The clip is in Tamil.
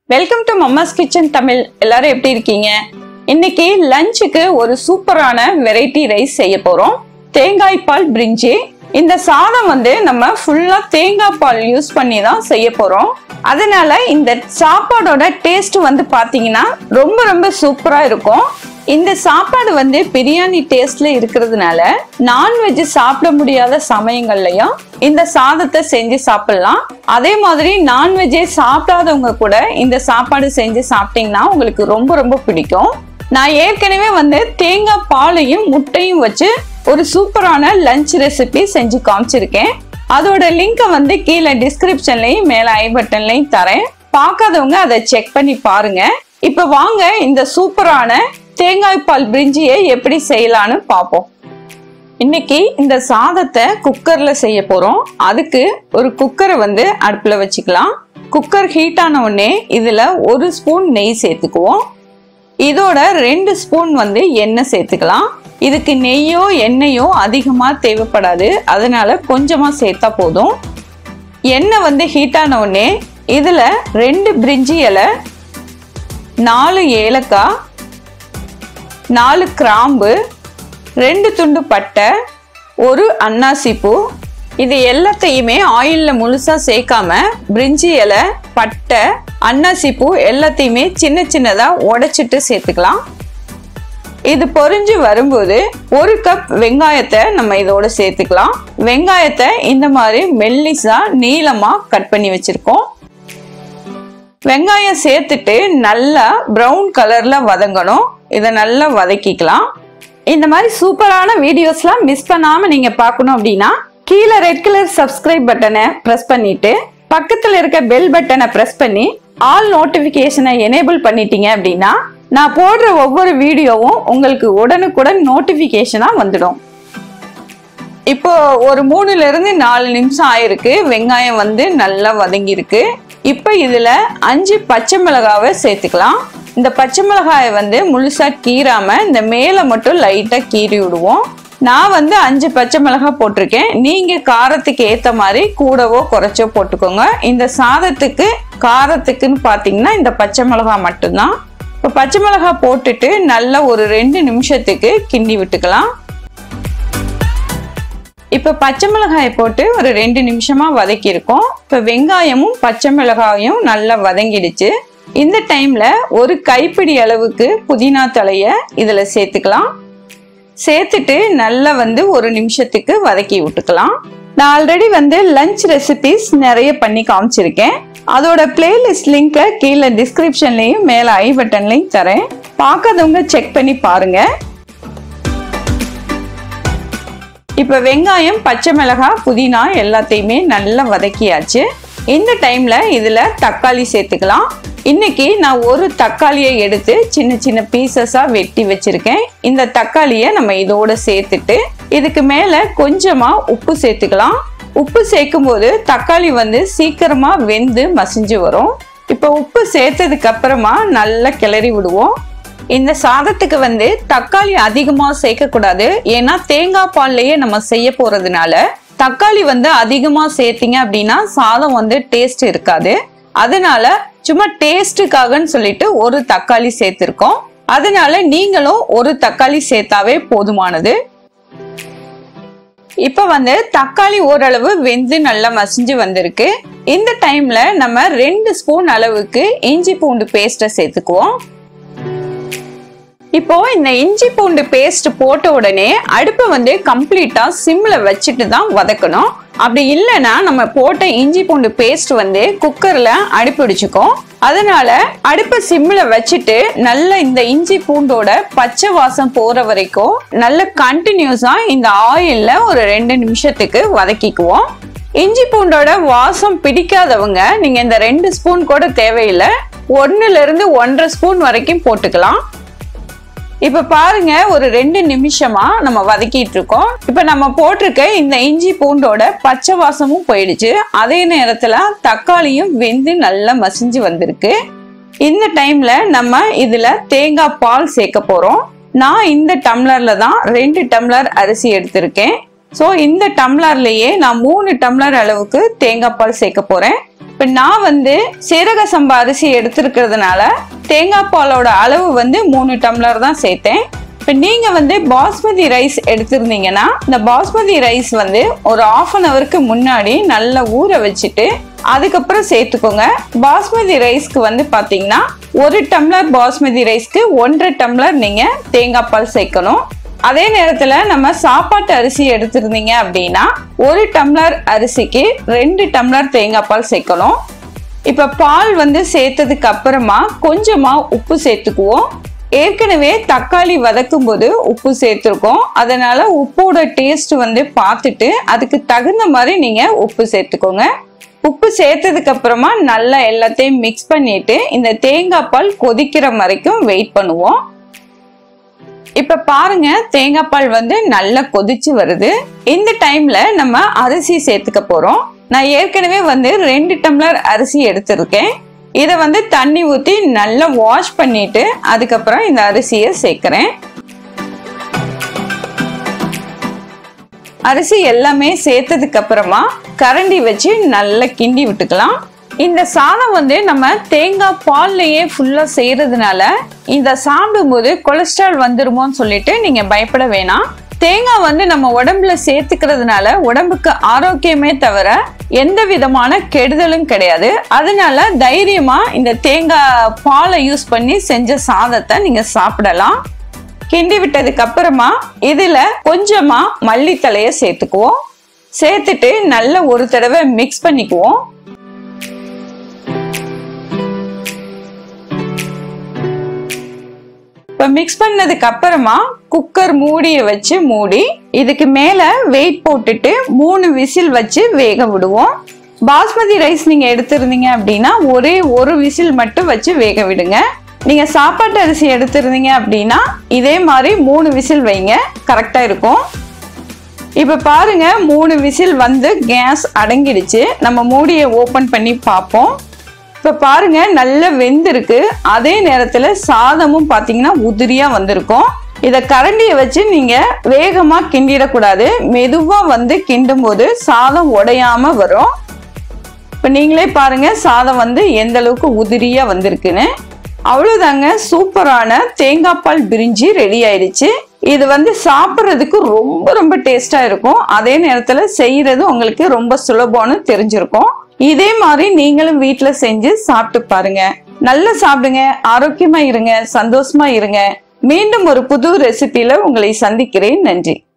welcome to Mamma's Kitchen Tamil எல்லாரும் எப்படி இருக்கீங்க இன்னைக்கு லஞ்சுக்கு ஒரு சூப்பரான வெரைட்டி ரைஸ் செய்ய போறோம் தேங்காய் பால் பிரிஞ்சி இந்த சாதம் வந்து நம்ம ஃபுல்லா தேங்காய் பால் யூஸ் பண்ணி தான் செய்ய போறோம் அதனால இந்த சாப்பாடோட டேஸ்ட் வந்து பாத்தீங்கன்னா ரொம்ப ரொம்ப சூப்பரா இருக்கும் இந்த சாப்பாடு வந்து பிரியாணி டேஸ்ட்ல இருக்கிறதுனால நான்வெஜ் சாப்பிட முடியாத சமயங்கள்லயும் இந்த சாதத்தை செஞ்சு சாப்பிடலாம் அதே மாதிரி நான்வெஜ்ஜே சாப்பிடாதவங்க கூட இந்த சாப்பாடு செஞ்சு சாப்பிட்டீங்கன்னா உங்களுக்கு ரொம்ப ரொம்ப பிடிக்கும் நான் ஏற்கனவே வந்து தேங்காய் பாலையும் முட்டையும் வச்சு ஒரு சூப்பரான லஞ்ச் ரெசிபி செஞ்சு காமிச்சிருக்கேன் அதோட லிங்கை வந்து கீழே டிஸ்கிரிப்ஷன்லயும் மேல ஐ பட்டன்லயும் தரேன் பார்க்காதவங்க அதை செக் பண்ணி பாருங்க இப்ப வாங்க இந்த சூப்பரான தேங்காய் பால் பிரிஞ்சியை எப்படி செய்யலான்னு பார்ப்போம் இன்னைக்கு இந்த சாதத்தை குக்கர்ல செய்ய போறோம் அதுக்கு ஒரு குக்கரை வந்து அடுப்புல வச்சுக்கலாம் குக்கர் ஹீட் ஆன உடனே இதுல ஒரு ஸ்பூன் நெய் சேர்த்துக்குவோம் இதோட ரெண்டு ஸ்பூன் வந்து எண்ணெய் சேர்த்துக்கலாம் இதுக்கு நெய்யோ எண்ணெயோ அதிகமாக தேவைப்படாது அதனால கொஞ்சமாக சேர்த்தா போதும் எண்ணெய் வந்து ஹீட் ஆன உடனே இதில் ரெண்டு பிரிஞ்சி இலை நாலு ஏலக்காய் நாலு கிராம்பு ரெண்டு துண்டு பட்டை ஒரு அன்னாசி பூ இது எல்லாத்தையுமே ஆயிலில் முழுசாக சேர்க்காம பிரிஞ்சி இலை பட்டை அன்னாசி பூ எல்லாத்தையுமே சின்ன சின்னதாக உடைச்சிட்டு சேர்த்துக்கலாம் இது பொரிஞ்சு வரும்போது ஒரு கப் வெங்காயத்தை நம்ம இதோட சேர்த்துக்கலாம் வெங்காயத்தை இந்த மாதிரி மெல்லிசா நீளமா கட் பண்ணி வச்சிருக்கோம் வெங்காயம் சேர்த்துட்டு நல்லா ப்ரௌன் கலர்ல வதங்கணும் இதை நல்லா வதக்கிக்கலாம் இந்த மாதிரி சூப்பரான வீடியோஸ்லாம் மிஸ் பண்ணாம நீங்க பார்க்கணும் அப்படின்னா கீழே ரெட் கலர் சப்ஸ்கிரைப் பட்டனை பிரஸ் பண்ணிட்டு பக்கத்துல இருக்க பெல் பட்டனை பிரஸ் பண்ணி ஆல் நோட்டிபிகேஷனை எனேபிள் பண்ணிட்டீங்க அப்படின்னா நான் போடுற ஒவ்வொரு வீடியோவும் உங்களுக்கு உடனுக்குடன் நோட்டிபிகேஷனா வந்துடும் இப்போ ஒரு மூணுல இருந்து நாலு நிமிஷம் ஆயிருக்கு வெங்காயம் வந்து நல்லா வதங்கியிருக்கு இப்போ இதுல அஞ்சு பச்சை மிளகாவை சேர்த்துக்கலாம் இந்த பச்சை மிளகாயை வந்து முழுசா கீறாம இந்த மேலே மட்டும் லைட்டா கீறி விடுவோம் நான் வந்து அஞ்சு பச்சை மிளகாய் போட்டிருக்கேன் நீங்க காரத்துக்கு ஏத்த மாதிரி கூடவோ குறைச்சோ போட்டுக்கோங்க இந்த சாதத்துக்கு காரத்துக்குன்னு பாத்தீங்கன்னா இந்த பச்சை மிளகாய் மட்டும்தான் இப்போ பச்சை மிளகாய் போட்டுட்டு நல்லா ஒரு ரெண்டு நிமிஷத்துக்கு கிண்டி விட்டுக்கலாம் இப்போ பச்சை மிளகாயை போட்டு ஒரு ரெண்டு நிமிஷமா வதக்கியிருக்கோம் இப்போ வெங்காயமும் பச்சை மிளகாயும் நல்லா வதங்கிடுச்சு இந்த டைம்ல ஒரு கைப்பிடி அளவுக்கு புதினா தலைய இதுல சேர்த்துக்கலாம் சேர்த்துட்டு நல்லா வந்து ஒரு நிமிஷத்துக்கு வதக்கி விட்டுக்கலாம் நான் ஆல்ரெடி வந்து லஞ்ச் ரெசிபிஸ் நிறைய பண்ணி காமிச்சிருக்கேன் அதோட பிளேலிஸ்ட் லிங்கை கீழே டிஸ்கிரிப்ஷன்லையும் மேலே ஐ பட்டன்லையும் தரேன் பார்க்காதவங்க செக் பண்ணி பாருங்க இப்போ வெங்காயம் பச்சை மிளகாய் புதினா எல்லாத்தையுமே நல்லா வதக்கியாச்சு இந்த டைம்ல இதுல தக்காளி சேர்த்துக்கலாம் இன்னைக்கு நான் ஒரு தக்காளியை எடுத்து சின்ன சின்ன பீசஸா வெட்டி வச்சிருக்கேன் இந்த தக்காளியை நம்ம இதோட சேர்த்துட்டு இதுக்கு மேல கொஞ்சமா உப்பு சேர்த்துக்கலாம் உப்பு சேர்க்கும் போது தக்காளி வந்து சீக்கிரமா வெந்து மசிஞ்சு வரும் இப்போ உப்பு சேர்த்ததுக்கு அப்புறமா நல்லா கிளறி விடுவோம் இந்த சாதத்துக்கு வந்து தக்காளி அதிகமாக சேர்க்கக்கூடாது ஏன்னா தேங்காய் பால்லையே நம்ம செய்ய போறதுனால தக்காளி வந்து அதிகமாக சேர்த்தீங்க அப்படின்னா சாதம் வந்து டேஸ்ட் இருக்காது அதனால சும்மா டேஸ்ட்டுக்காகன்னு சொல்லிட்டு ஒரு தக்காளி சேர்த்துருக்கோம் அதனால நீங்களும் ஒரு தக்காளி சேர்த்தாவே போதுமானது இப்ப வந்து தக்காளி ஓரளவு வெந்து நல்லா மசிஞ்சு வந்திருக்கு இந்த டைம்ல நம்ம ரெண்டு ஸ்பூன் அளவுக்கு இஞ்சி பூண்டு பேஸ்ட்டை சேர்த்துக்குவோம் இப்போ இந்த இஞ்சி பூண்டு பேஸ்ட் போட்ட உடனே அடுப்பை வந்து கம்ப்ளீட்டா சிம்ல வச்சுட்டு தான் வதக்கணும் அப்படி இல்லைன்னா நம்ம போட்ட இஞ்சி பூண்டு பேஸ்ட் வந்து குக்கர்ல அடிப்பிடிச்சுக்கும் அதனால அடுப்பை சிம்ல வச்சுட்டு நல்ல இந்த இஞ்சி பூண்டோட பச்சை வாசம் போற வரைக்கும் நல்ல கண்டினியூஸா இந்த ஆயில்ல ஒரு ரெண்டு நிமிஷத்துக்கு வதக்கிக்குவோம் இஞ்சி பூண்டோட வாசம் பிடிக்காதவங்க நீங்க இந்த ரெண்டு ஸ்பூன் கூட தேவையில்லை ஒன்னுல இருந்து ஒன்றரை ஸ்பூன் வரைக்கும் போட்டுக்கலாம் இப்ப பாருங்க ஒரு ரெண்டு நிமிஷமா நம்ம வதக்கிட்டு இருக்கோம் இப்ப நம்ம போட்டிருக்க இந்த இஞ்சி பூண்டோட பச்சை வாசமும் போயிடுச்சு அதே நேரத்துல தக்காளியும் வெந்து நல்லா மசிஞ்சு வந்திருக்கு இந்த டைம்ல நம்ம இதுல தேங்காய் பால் சேர்க்க போறோம் நான் இந்த டம்ளர்ல தான் ரெண்டு டம்ளர் அரிசி எடுத்திருக்கேன் ஸோ இந்த டம்ளர்லயே நான் மூணு டம்ளர் அளவுக்கு தேங்காய் பால் சேர்க்க போறேன் இப்ப நான் வந்து சீரக சம்பா அரிசி எடுத்திருக்கிறதுனால தேங்காய் பாலோட அளவு வந்து மூணு டம்ளர் தான் சேர்த்தேன் இப்ப நீங்க வந்து பாஸ்மதி ரைஸ் எடுத்திருந்தீங்கன்னா இந்த பாஸ்மதி ரைஸ் வந்து ஒரு ஆஃப் அன் ஹவருக்கு முன்னாடி நல்லா ஊற வச்சுட்டு அதுக்கப்புறம் சேர்த்துக்கோங்க பாஸ்மதி ரைஸ்க்கு வந்து பாத்தீங்கன்னா ஒரு டம்ளர் பாஸ்மதி ரைஸ்க்கு ஒன்றரை டம்ளர் நீங்க தேங்காய் பால் சேர்க்கணும் அதே நேரத்துல நம்ம சாப்பாட்டு அரிசி எடுத்திருந்தீங்க அப்படின்னா ஒரு டம்ளர் அரிசிக்கு ரெண்டு டம்ளர் தேங்காய் பால் சேர்க்கணும் இப்ப பால் வந்து சேர்த்ததுக்கு அப்புறமா கொஞ்சமா உப்பு சேர்த்துக்குவோம் ஏற்கனவே தக்காளி வதக்கும் போது உப்பு சேர்த்துருக்கோம் அதனால உப்போட டேஸ்ட் வந்து பார்த்துட்டு அதுக்கு தகுந்த மாதிரி நீங்க உப்பு சேர்த்துக்கோங்க உப்பு சேர்த்ததுக்கு அப்புறமா நல்லா எல்லாத்தையும் மிக்ஸ் பண்ணிட்டு இந்த தேங்காய் பால் கொதிக்கிற வரைக்கும் வெயிட் பண்ணுவோம் இப்ப பாருங்க தேங்காய் பால் வந்து நல்லா கொதிச்சு வருது இந்த டைம்ல நம்ம அரிசி சேர்த்துக்க போறோம் நான் ஏற்கனவே வந்து ரெண்டு டம்ளர் அரிசி எடுத்திருக்கேன் இதை வந்து தண்ணி ஊற்றி நல்லா வாஷ் பண்ணிட்டு அதுக்கப்புறம் இந்த அரிசியை சேர்க்கிறேன் அரிசி எல்லாமே சேர்த்ததுக்கு அப்புறமா கரண்டி வச்சு நல்லா கிண்டி விட்டுக்கலாம் இந்த சாதம் வந்து நம்ம தேங்காய் பால்லையே ஃபுல்லா செய்யறதுனால இந்த சாப்பிடும்போது கொலஸ்ட்ரால் வந்துருமோன்னு சொல்லிட்டு நீங்க பயப்பட வேணாம் தேங்காய் வந்து நம்ம உடம்புல சேர்த்துக்கிறதுனால உடம்புக்கு ஆரோக்கியமே தவிர எந்த விதமான கெடுதலும் கிடையாது அதனால தைரியமா இந்த தேங்காய் பாலை யூஸ் பண்ணி செஞ்ச சாதத்தை நீங்க சாப்பிடலாம் கிண்டி விட்டதுக்கு அப்புறமா இதுல கொஞ்சமா மல்லித்தலைய சேர்த்துக்குவோம் சேர்த்துட்டு நல்ல ஒரு தடவை மிக்ஸ் பண்ணிக்குவோம் இப்ப மிக்ஸ் பண்ணதுக்கு அப்புறமா குக்கர் மூடிய வச்சு மூடி இதுக்கு மேல வெயிட் போட்டுட்டு மூணு விசில் வச்சு வேக விடுவோம் பாஸ்மதி ரைஸ் நீங்க எடுத்திருந்தீங்க அப்படின்னா ஒரே ஒரு விசில் மட்டும் வச்சு வேக விடுங்க நீங்க சாப்பாட்டு அரிசி எடுத்திருந்தீங்க அப்படின்னா இதே மாதிரி மூணு விசில் வைங்க கரெக்டா இருக்கும் இப்ப பாருங்க மூணு விசில் வந்து கேஸ் அடங்கிடுச்சு நம்ம மூடியை ஓபன் பண்ணி பார்ப்போம் இப்ப பாருங்க நல்ல வெந்திருக்கு அதே நேரத்துல சாதமும் பாத்தீங்கன்னா உதிரியா வந்திருக்கும் இத கரண்டியை வச்சு நீங்க வேகமா கிண்டிடக்கூடாது மெதுவா வந்து கிண்டும் போது சாதம் உடையாம வரும் இப்ப நீங்களே பாருங்க சாதம் வந்து எந்த அளவுக்கு உதிரியா வந்திருக்குன்னு அவ்வளவுதாங்க சூப்பரான தேங்காய் பால் பிரிஞ்சி ரெடி ஆயிடுச்சு இது வந்து சாப்பிட்றதுக்கு ரொம்ப ரொம்ப டேஸ்டா இருக்கும் அதே நேரத்துல செய்யறது உங்களுக்கு ரொம்ப சுலபம்னு தெரிஞ்சிருக்கும் இதே மாதிரி நீங்களும் வீட்ல செஞ்சு சாப்பிட்டு பாருங்க நல்லா சாப்பிடுங்க ஆரோக்கியமா இருங்க சந்தோஷமா இருங்க மீண்டும் ஒரு புது ரெசிபில உங்களை சந்திக்கிறேன் நன்றி